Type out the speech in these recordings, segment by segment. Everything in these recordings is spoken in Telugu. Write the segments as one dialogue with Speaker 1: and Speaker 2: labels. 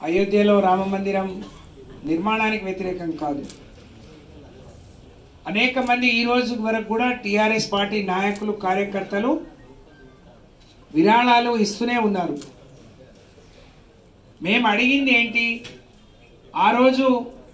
Speaker 1: అయోధ్యలో రామ మందిరం నిర్మాణానికి వ్యతిరేకం కాదు అనేక మంది ఈ రోజు వరకు కూడా టిఆర్ఎస్ పార్టీ నాయకులు కార్యకర్తలు విరాళాలు ఇస్తూనే ఉన్నారు మేము అడిగింది ఏంటి ఆ రోజు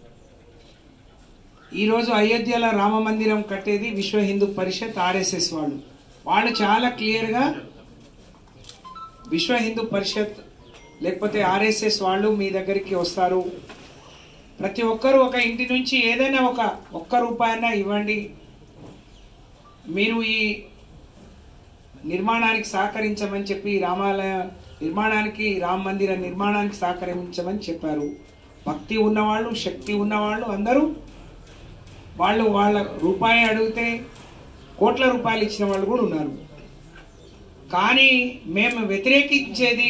Speaker 1: ఈరోజు అయోధ్యలో రామ మందిరం కట్టేది విశ్వ హిందూ పరిషత్ ఆర్ఎస్ఎస్ వాళ్ళు వాళ్ళు చాలా క్లియర్గా విశ్వ హిందూ పరిషత్ లేకపోతే ఆర్ఎస్ఎస్ వాళ్ళు మీ దగ్గరికి వస్తారు ప్రతి ఒక్కరు ఒక ఇంటి నుంచి ఏదైనా ఒక ఒక్క రూపాయన ఇవ్వండి మీరు ఈ నిర్మాణానికి సహకరించమని చెప్పి ఈ రామాలయ నిర్మాణానికి రామ మందిర నిర్మాణానికి సహకరించమని చెప్పారు భక్తి ఉన్నవాళ్ళు శక్తి ఉన్నవాళ్ళు అందరూ వాళ్ళు వాళ్ళ రూపాయి అడిగితే కోట్ల రూపాయలు ఇచ్చిన వాళ్ళు కూడా ఉన్నారు కానీ మేము వ్యతిరేకించేది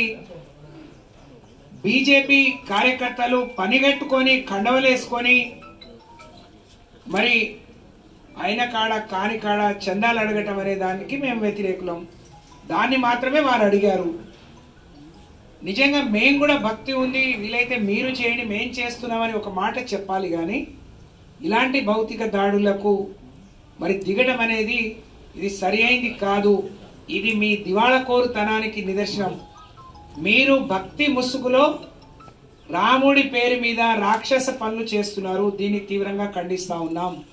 Speaker 1: బీజేపీ కార్యకర్తలు పనిగట్టుకొని కండవలేసుకొని మరి అయిన కాడ కాని కాడ చందాలు అడగటం అనే దానికి మేము వ్యతిరేకులం దాన్ని మాత్రమే వారు అడిగారు నిజంగా మేము కూడా భక్తి ఉంది వీలైతే మీరు చేయండి మేం చేస్తున్నామని ఒక మాట చెప్పాలి కానీ ఇలాంటి భౌతిక దాడులకు మరి దిగడం అనేది ఇది సరి అయింది కాదు ఇది మీ దివాళకోరుతనానికి నిదర్శనం మీరు భక్తి ముసుగులో రాముడి పేరు మీద రాక్షస పనులు చేస్తున్నారు దీన్ని తీవ్రంగా ఖండిస్తా ఉన్నాం